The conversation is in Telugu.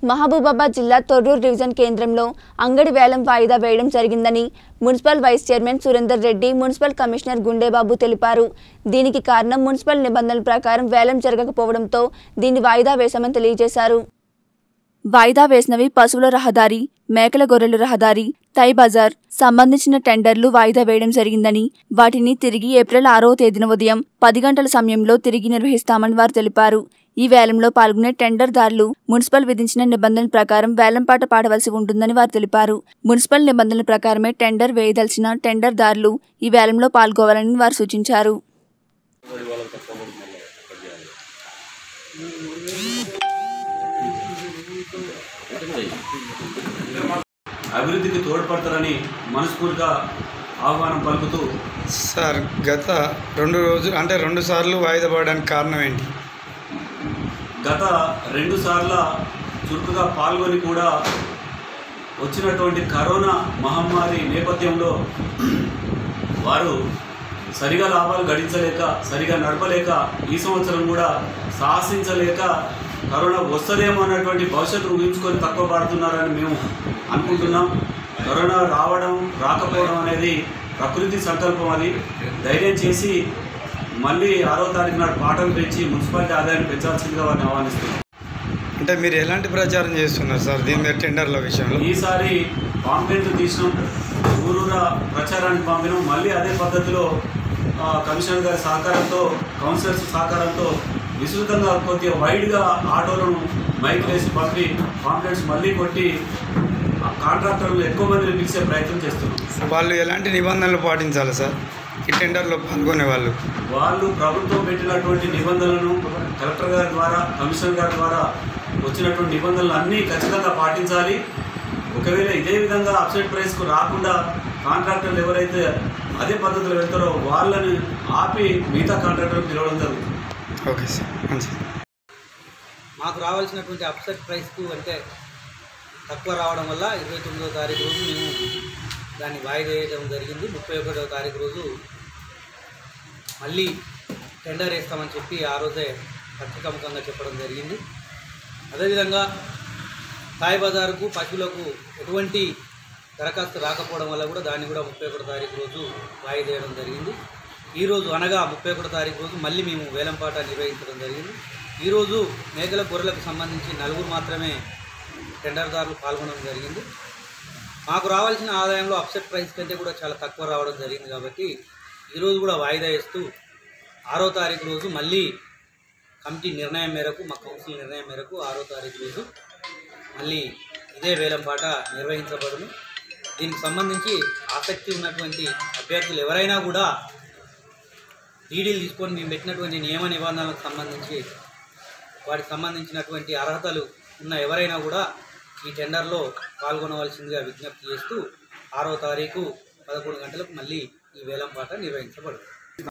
మహబూబాబాద్ జిల్లా తొర్రూరు డివిజన్ కేంద్రంలో అంగడి వేలం వాయిదా వేయడం జరిగిందని municipal vice chairman Surender Reddy municipal commissioner Gundebabu తెలిపారు దీనికి కారణం మున్సిపల్ నిబంధనల ప్రకారం వేలం జరగకపోవడంతో దీన్ని వాయిదా వేశామని తెలియజేశారు వాయిదా వేసినవి పశువుల రహదారి మేకల గొర్రెల రహదారి తై బజార్ సంబంధించిన టెండర్లు వాయిదా వేయడం జరిగిందని వాటిని తిరిగి ఏప్రిల్ ఆరో తేదీన ఉదయం పది గంటల సమయంలో తిరిగి నిర్వహిస్తామని వారు తెలిపారు ఈ వేలంలో పాల్గొనే టెండర్దారులు మున్సిపల్ విధించిన నిబంధనల ప్రకారం వేలంపాట పాడవలసి ఉంటుందని వారు తెలిపారు మున్సిపల్ నిబంధనల ప్రకారమే టెండర్ వేయదలిచిన టెండర్దారులు ఈ వేలంలో పాల్గొవాలని వారు సూచించారు అభివృద్ధికి తోడ్పడతారని మనస్ఫూర్తిగా ఆహ్వానం పలుకుతూ సార్ గత రెండు రోజులు అంటే రెండు సార్లు వాయిదా పడడానికి కారణం ఏంటి గత రెండు సార్ల చురుకుగా పాల్గొని కూడా వచ్చినటువంటి కరోనా మహమ్మారి నేపథ్యంలో వారు సరిగా లాభాలు గడించలేక సరిగా నడపలేక ఈ సంవత్సరం కూడా సాహసించలేక కరోనా వస్తుందేమో అన్నటువంటి భవిష్యత్తు ఊహించుకొని తక్కువ పడుతున్నారని మేము అనుకుంటున్నాం కరోనా రావడం రాకపోవడం అనేది ప్రకృతి సంకల్పం అది ధైర్యం చేసి మళ్ళీ ఆరో తారీఖు నాడు పాటలు పెంచి మున్సిపాలిటీ ఆదాయాన్ని పెంచాల్సిందిగా వారిని ఆహ్వానిస్తున్నాం అంటే మీరు ఎలాంటి ప్రచారం చేస్తున్నారు సార్ దీని మీద టెండర్ల విషయంలో ఈసారి పాంప్లెట్లు తీసినాం ఊరూరా ప్రచారానికి పంపినాం మళ్ళీ అదే పద్ధతిలో ఆ, కమిషనర్ గారి సహకారంతో కౌన్సిలర్స్ సహకారంతో విస్తృతంగా కొద్దిగా వైడ్గా ఆటోలను మైక్ వేసి పంపి పాంప్లెట్స్ మళ్ళీ కొట్టి ఆ కాంట్రాక్టర్లు ఎక్కువ మందిని పిలిచే ప్రయత్నం చేస్తున్నాం వాళ్ళు ఎలాంటి నిబంధనలు పాటించాలి సార్ ఈ టెండర్లో పాల్గొనే వాళ్ళు వాళ్ళు ప్రభుత్వం పెట్టినటువంటి నిబంధనలను కలెక్టర్ గారి ద్వారా కమిషనర్ గారి ద్వారా వచ్చినటువంటి నిబంధనలు అన్నీ ఖచ్చితంగా పాటించాలి ఒకవేళ ఇదే విధంగా అప్సెట్ ప్రైస్కు రాకుండా కాంట్రాక్టర్లు ఎవరైతే అదే పద్ధతిలో వెళ్తారో వాళ్ళని ఆపి మిగతా కాంట్రాక్టర్లు పిలవడం జరుగుతుంది ఓకే సార్ మంచిది మాకు రావాల్సినటువంటి అప్సెట్ ప్రైస్కు అంటే తక్కువ రావడం వల్ల ఇరవై తొమ్మిదవ తారీఖు రోజు మేము దాన్ని వాయిదా వేయడం జరిగింది ముప్పై ఒకటవ తారీఖు రోజు మళ్ళీ టెండర్ వేస్తామని చెప్పి ఆ రోజే పత్రికాముఖంగా చెప్పడం జరిగింది అదేవిధంగా తాయి బజారుకు పశువులకు ఎటువంటి దరఖాస్తు రాకపోవడం వల్ల కూడా దాన్ని కూడా ముప్పై ఒకటో తారీఖు రోజు వాయిదా వేయడం జరిగింది ఈరోజు అనగా ముప్పై ఒకటో తారీఖు రోజు మళ్ళీ మేము వేలంపాట నిర్వహించడం జరిగింది ఈరోజు మేకల గొర్రెలకు సంబంధించి నలుగురు మాత్రమే టెండర్దారులు పాల్గొనడం జరిగింది మాకు రావాల్సిన ఆదాయంలో అప్సెట్ ప్రైస్ కంటే కూడా చాలా తక్కువ రావడం జరిగింది కాబట్టి ఈరోజు కూడా వాయిదా వేస్తూ ఆరో తారీఖు రోజు మళ్ళీ కమిటీ నిర్ణయం మేరకు మా కౌన్సిల్ నిర్ణయం మేరకు ఆరో తారీఖు రోజు మళ్ళీ ఇదే వేలంపాట నిర్వహించబడును దీనికి సంబంధించి ఆసక్తి ఉన్నటువంటి అభ్యర్థులు ఎవరైనా కూడా డీడీలు తీసుకొని మేము పెట్టినటువంటి నియమ నిబంధనలకు సంబంధించి వాటికి సంబంధించినటువంటి అర్హతలు ఉన్న ఎవరైనా కూడా ఈ టెండర్లో పాల్గొనవలసిందిగా విజ్ఞప్తి చేస్తూ ఆరో తారీఖు పదకొండు గంటలకు మళ్ళీ ఈ వేలంపాట నిర్వహించబడుతుంది